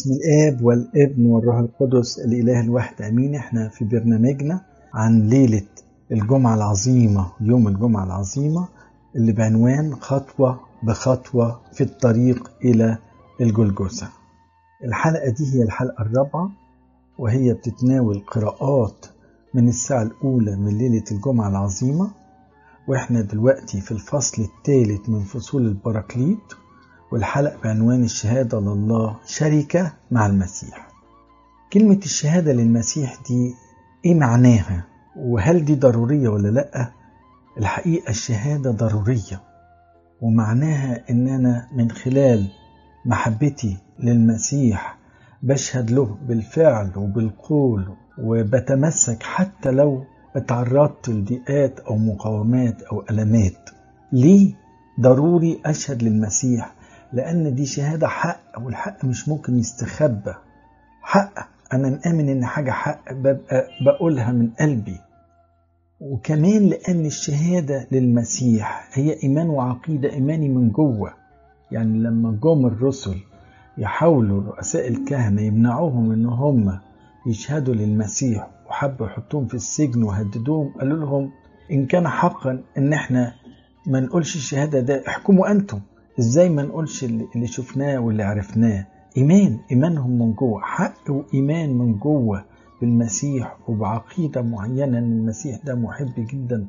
باسم الآب والابن والروح القدس الإله الواحد أمين احنا في برنامجنا عن ليلة الجمعة العظيمة يوم الجمعة العظيمة اللي بعنوان خطوة بخطوة في الطريق إلى الجلجثة الحلقة دي هي الحلقة الرابعة وهي بتتناول قراءات من الساعة الأولى من ليلة الجمعة العظيمة وإحنا دلوقتي في الفصل الثالث من فصول البراكليت والحلقة بعنوان الشهادة لله شركة مع المسيح كلمة الشهادة للمسيح دي إيه معناها؟ وهل دي ضرورية ولا لأ؟ الحقيقة الشهادة ضرورية ومعناها إن أنا من خلال محبتي للمسيح بشهد له بالفعل وبالقول وبتمسك حتى لو اتعرضت لضيقات أو مقاومات أو ألمات ليه ضروري أشهد للمسيح لأن دي شهادة حق والحق مش ممكن يستخبى حق أنا مآمن إن حاجة حق ببقى بقولها من قلبي وكمان لأن الشهادة للمسيح هي إيمان وعقيدة إيماني من جوه يعني لما جم الرسل يحاولوا رؤساء الكهنة يمنعوهم إن هم يشهدوا للمسيح وحبوا يحطوهم في السجن وهددوهم قالوا لهم إن كان حقا إن إحنا ما نقولش الشهادة ده احكموا أنتم إزاي ما نقولش اللي شفناه واللي عرفناه إيمان إيمانهم من جوه حق وإيمان من جوه بالمسيح وبعقيدة معينة إن المسيح ده محب جدا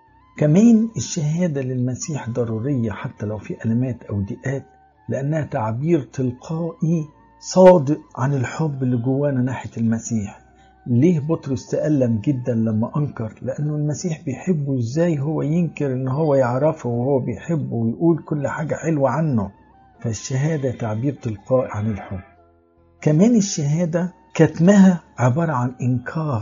كمان الشهادة للمسيح ضرورية حتى لو في ألمات أو ضيقات لأنها تعبير تلقائي صادق عن الحب اللي جوانا ناحية المسيح ليه بطرس تألم جدا لما أنكر لأنه المسيح بيحبه إزاي هو ينكر إن هو يعرفه وهو بيحبه ويقول كل حاجة حلوة عنه فالشهادة تعبير تلقائي عن الحب كمان الشهادة كتمها عبارة عن إنكار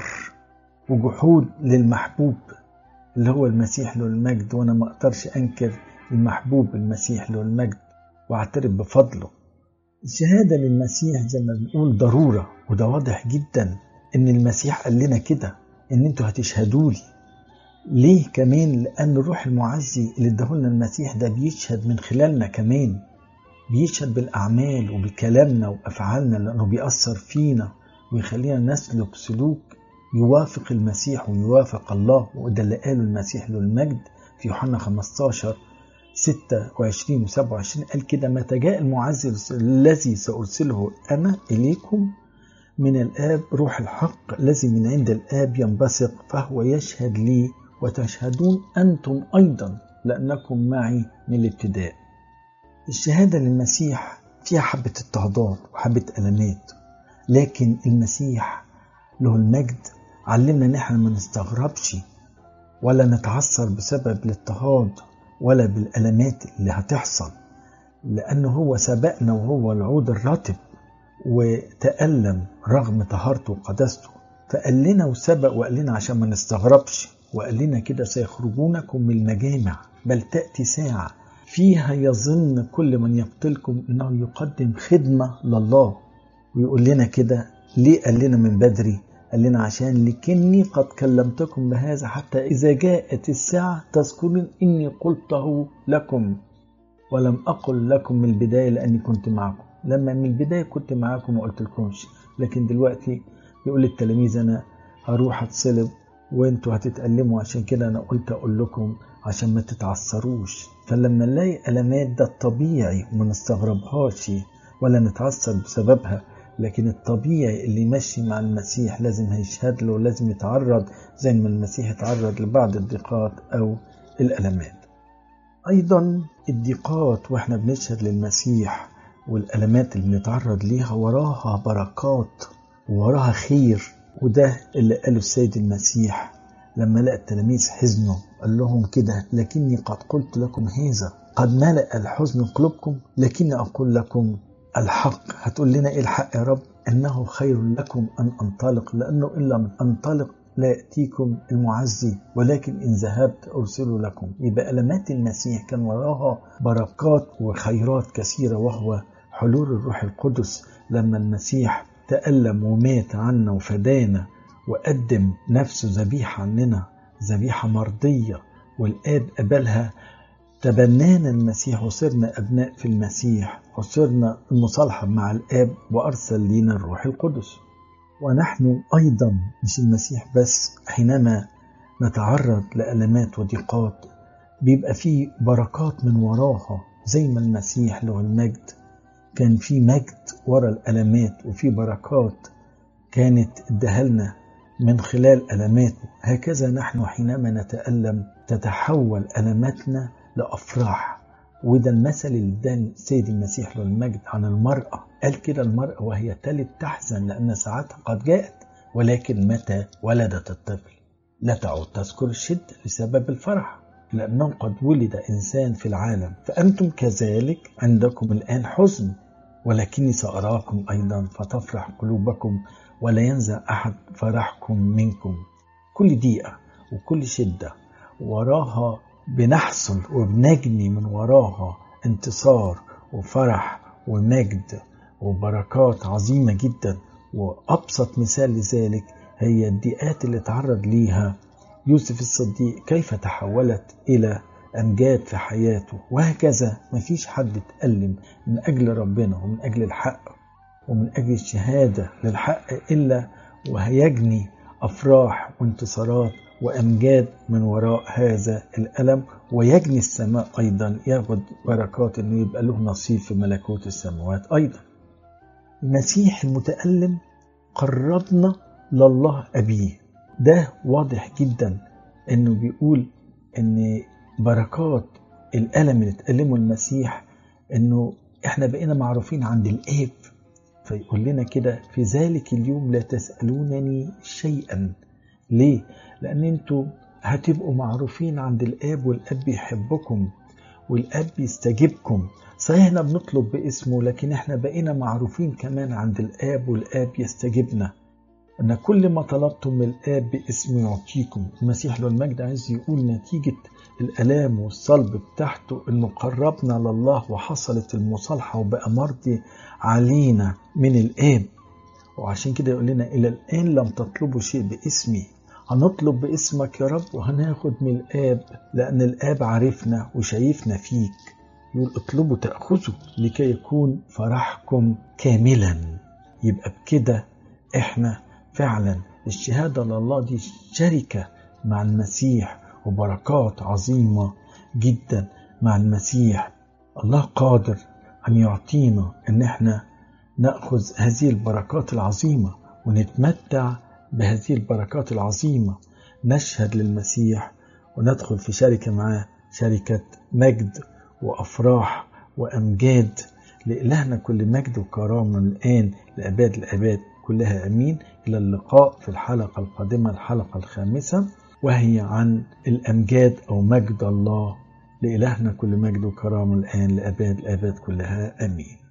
وجحود للمحبوب اللي هو المسيح له المجد وأنا ما أقدرش أنكر المحبوب المسيح له المجد وأعترف بفضله الشهادة للمسيح زي ما بنقول ضرورة وده واضح جدا إن المسيح قال لنا كده إن أنتوا هتشهدوا لي ليه كمان لأن الروح المعزي اللي اداهولنا المسيح ده بيشهد من خلالنا كمان بيشهد بالأعمال وبكلامنا وأفعالنا لأنه بيأثر فينا ويخلينا نسلك سلوك يوافق المسيح ويوافق الله وده اللي قاله المسيح له المجد في يوحنا 15 26 و 27 قال كده متى جاء المعزز الذي سأرسله أنا إليكم من الآب روح الحق الذي من عند الآب ينبثق فهو يشهد لي وتشهدون أنتم أيضا لأنكم معي من الابتداء الشهادة للمسيح فيها حبة اضطهادات وحبة ألمات لكن المسيح له المجد علمنا ان احنا ما نستغربش ولا نتعثر بسبب الاضطهاد ولا بالألمات اللي هتحصل لأنه هو سبقنا وهو العود الراتب وتألم رغم طهارته وقداسته فقال لنا وسبق وقال لنا عشان ما نستغربش وقال لنا كده سيخرجونكم من المجامع بل تأتي ساعة فيها يظن كل من يقتلكم انه يقدم خدمة لله ويقول لنا كده ليه قال لنا من بدري قال لنا عشان لكني قد كلمتكم بهذا حتى إذا جاءت الساعة تذكرون إني قلته لكم ولم أقل لكم من البداية لأني كنت معكم لما من البداية كنت معاكم ما قلت لكمش لكن دلوقتي يقول للتلاميذ أنا هروح أتصلب وانتوا هتتألموا عشان كده أنا قلت أقول لكم عشان ما تتعثروش فلما نلاقي ألمات ده الطبيعي وما نستغربهاش ولا نتعثر بسببها لكن الطبيعي اللي يمشي مع المسيح لازم هيشهد له لازم يتعرض زي ما المسيح اتعرض لبعض الضيقات أو الألمات أيضا الضيقات وإحنا بنشهد للمسيح والألمات اللي بنتعرض ليها وراها بركات وراها خير وده اللي قاله السيد المسيح لما لقى التلاميذ حزنوا قال لهم كده لكني قد قلت لكم هذا قد ملأ الحزن قلوبكم لكني أقول لكم الحق هتقول لنا إيه الحق يا رب إنه خير لكم أن أنطلق لأنه إن لم أنطلق لا يأتيكم المعزي ولكن إن ذهبت أرسل لكم يبقى ألمات المسيح كان وراها بركات وخيرات كثيرة وهو حلول الروح القدس لما المسيح تألم ومات عنا وفدانا وقدم نفسه ذبيحة عننا ذبيحة مرضية والآب قبلها تبنانا المسيح وصرنا أبناء في المسيح وصرنا المصالحة مع الآب وأرسل لنا الروح القدس ونحن أيضا مش المسيح بس حينما نتعرض لألمات وضيقات بيبقى فيه بركات من وراها زي ما المسيح له المجد كان في مجد ورا الألمات وفي بركات كانت ادهلنا من خلال ألماته هكذا نحن حينما نتألم تتحول ألماتنا لأفراح وده المثل اللي اداني سيد المسيح له المجد عن المرأة قال كده المرأة وهي تلد تحزن لأن ساعتها قد جاءت ولكن متى ولدت الطفل لا تعود تذكر الشدة لسبب الفرح لأنه قد ولد إنسان في العالم فأنتم كذلك عندكم الآن حزن ولكني سأراكم أيضا فتفرح قلوبكم ولا ينزع أحد فرحكم منكم كل دقيقة وكل شدة وراها بنحصل وبنجني من وراها انتصار وفرح ومجد وبركات عظيمة جدا وأبسط مثال لذلك هي الضيقات اللي تعرض ليها يوسف الصديق كيف تحولت إلى أمجاد في حياته وهكذا مفيش حد اتألم من أجل ربنا ومن أجل الحق ومن أجل الشهادة للحق إلا وهيجني أفراح وانتصارات وأمجاد من وراء هذا الألم ويجني السماء أيضا ياخد بركات إنه يبقى له نصيب في ملكوت السماوات أيضا المسيح المتألم قربنا لله أبيه ده واضح جدا إنه بيقول إن بركات الألم اللي اتألمه المسيح إنه إحنا بقينا معروفين عند الآب فيقول لنا كده في ذلك اليوم لا تسألونني شيئا ليه؟ لأن انتوا هتبقوا معروفين عند الآب والآب بيحبكم والآب بيستجيبكم صحيح احنا بنطلب باسمه لكن احنا بقينا معروفين كمان عند الآب والآب يستجيبنا أن كل ما طلبتم من الآب باسمه يعطيكم المسيح له المجد عايز يقول نتيجة الآلام والصلب بتاعته إنه قربنا لله وحصلت المصالحة وبقى مرضي علينا من الآب وعشان كده يقول لنا إلى الآن لم تطلبوا شيء باسمي هنطلب باسمك يا رب وهناخد من الآب لأن الآب عارفنا وشايفنا فيك يقول اطلبوا تأخذوا لكي يكون فرحكم كاملا يبقى بكده احنا فعلا الشهادة لله دي شركة مع المسيح وبركات عظيمة جدا مع المسيح الله قادر أن يعطينا أن احنا نأخذ هذه البركات العظيمة ونتمتع بهذه البركات العظيمة نشهد للمسيح وندخل في شركة معاه شركة مجد وأفراح وأمجاد لإلهنا كل مجد وكرامة من الآن لأباد الأباد كلها أمين إلى اللقاء في الحلقة القادمة الحلقة الخامسة وهي عن الأمجاد أو مجد الله لإلهنا كل مجد وكرامة الآن لأباد الآباد كلها أمين